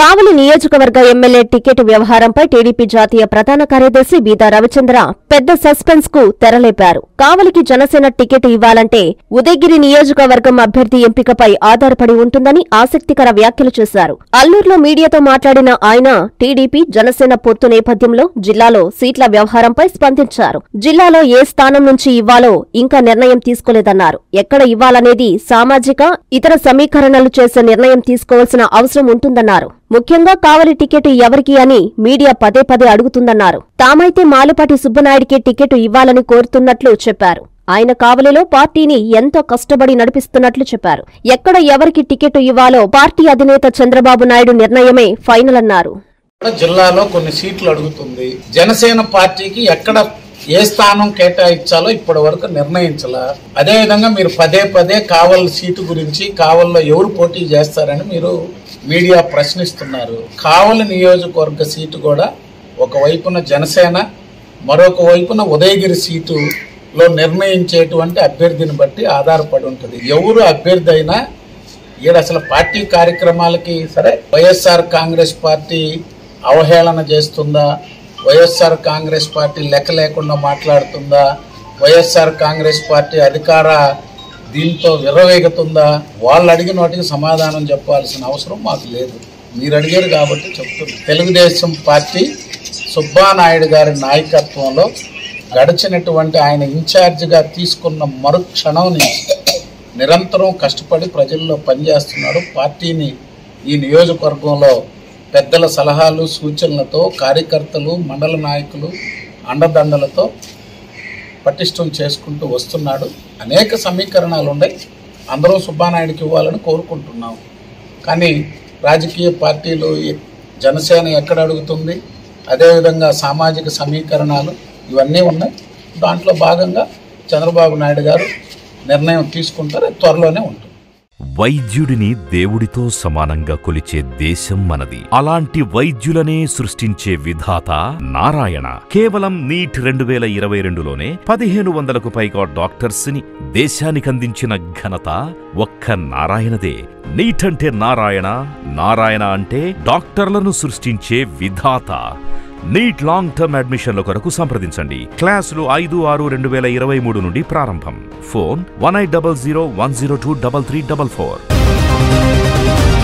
కావలి నియోజకవర్గ MLA ticket వ్యవహారంపై TDP జాతీయ ప్రధాన కార్యదర్శి బీదా రవిచంద్ర పెద్ద సస్పెన్స్ కు తెరలేపారు కావలికి జనసేన టికెట్ ఇవ్వాలంటే ఉదయగిరి నియోజకవర్గం అభ్యర్థి ఎంపికపై ఆధారపడి ఉంటుందని ఆసక్తికర వ్యాఖ్యలు చేశారు అల్లూరులో మీడియాతో మాట్లాడిన ఆయన టీడీపీ జనసేన పొత్తు నేపథ్యంలో జిల్లాలో సీట్ల వ్యవహారంపై స్పందించారు జిల్లాలో ఏ స్థానం నుంచి ఇవ్వాలో ఇంకా నిర్ణయం తీసుకోలేదన్నారు ఎక్కడ ఇవ్వాలనేది సామాజిక ఇతర సమీకరణలు చేసే నిర్ణయం తీసుకోవాల్సిన అవసరం ఉంటుందన్నారు ముఖ్యంగా కావలి టికెట్ ఎవరికి అని మీడియా పదే పదే అడుగుతుందన్నారు తామైతే మాలపాటి సుబ్బనాయుడికి టికెట్ ఇవ్వాలని కోరుతున్నట్లు చెప్పారు ఆయన కావలిలో పార్టీని ఎంతో కష్టపడి నడిపిస్తున్నట్లు చెప్పారు ఎక్కడ ఎవరికి టికెట్ ఇవ్వాలో పార్టీ అధినేత చంద్రబాబు నాయుడు నిర్ణయమే ఫైనల్ అన్నారు కూడా జిల్లాలో కొన్ని సీట్లు అడుగుతుంది జనసేన పార్టీకి ఎక్కడ ఏ స్థానం కేటాయించాలో ఇప్పటి వరకు నిర్ణయించలా అదే విధంగా మీరు పదే పదే కావల్ సీటు గురించి కావల్లో ఎవరు పోటీ చేస్తారని మీరు మీడియా ప్రశ్నిస్తున్నారు కావల్ నియోజకవర్గ సీటు కూడా ఒకవైపున జనసేన మరొక వైపున ఉదయగిరి సీటులో నిర్ణయించేటువంటి అభ్యర్థిని బట్టి ఆధారపడి ఉంటుంది ఎవరు అభ్యర్థి అయినా ఈడ అసలు పార్టీ కార్యక్రమాలకి సరే వైఎస్ఆర్ కాంగ్రెస్ పార్టీ అవహేళన చేస్తుందా వైఎస్ఆర్ కాంగ్రెస్ పార్టీ లెక్క లేకుండా మాట్లాడుతుందా వైఎస్ఆర్ కాంగ్రెస్ పార్టీ అధికార దీంతో విర్రవేగుతుందా వాళ్ళు అడిగిన వాటికి సమాధానం చెప్పాల్సిన అవసరం మాకు లేదు మీరు అడిగారు కాబట్టి చెప్తుంది తెలుగుదేశం పార్టీ సుబ్బానాయుడు గారి నాయకత్వంలో గడిచినటువంటి ఆయన ఇన్ఛార్జిగా తీసుకున్న మరుక్షణం నుంచి నిరంతరం కష్టపడి ప్రజల్లో పనిచేస్తున్నాడు పార్టీని ఈ నియోజకవర్గంలో పెద్దల సలహాలు సూచనలతో కార్యకర్తలు మండల నాయకులు అండదండలతో పటిష్టం చేసుకుంటూ వస్తున్నాడు అనేక సమీకరణాలు ఉన్నాయి అందరూ సుబ్బానాయుడికి ఇవ్వాలని కోరుకుంటున్నాం కానీ రాజకీయ పార్టీలు ఈ జనసేన ఎక్కడ అడుగుతుంది అదేవిధంగా సామాజిక సమీకరణాలు ఇవన్నీ ఉన్నాయి దాంట్లో భాగంగా చంద్రబాబు నాయుడు గారు నిర్ణయం తీసుకుంటారు అది త్వరలోనే ఉంటుంది వైద్యుడిని దేవుడితో సమానంగా కొలిచే దేశం మనది అలాంటి వైద్యులనే సృష్టించే విధాత నారాయణ కేవలం నీట్ రెండు వేల ఇరవై రెండులోనే పదిహేను వందలకు పైగా డాక్టర్స్ ని దేశానికందించిన ఘనత ఒక్క నారాయణదే నీట్ అంటే నారాయణ నారాయణ అంటే డాక్టర్లను సృష్టించే విధాత నీట్ లాంగ్ టర్మ్ అడ్మిషన్ల కొరకు సంప్రదించండి క్లాసులు ఐదు ఆరు రెండు వేల ఇరవై మూడు నుండి ప్రారంభం phone one eight double zero one zero two double three double four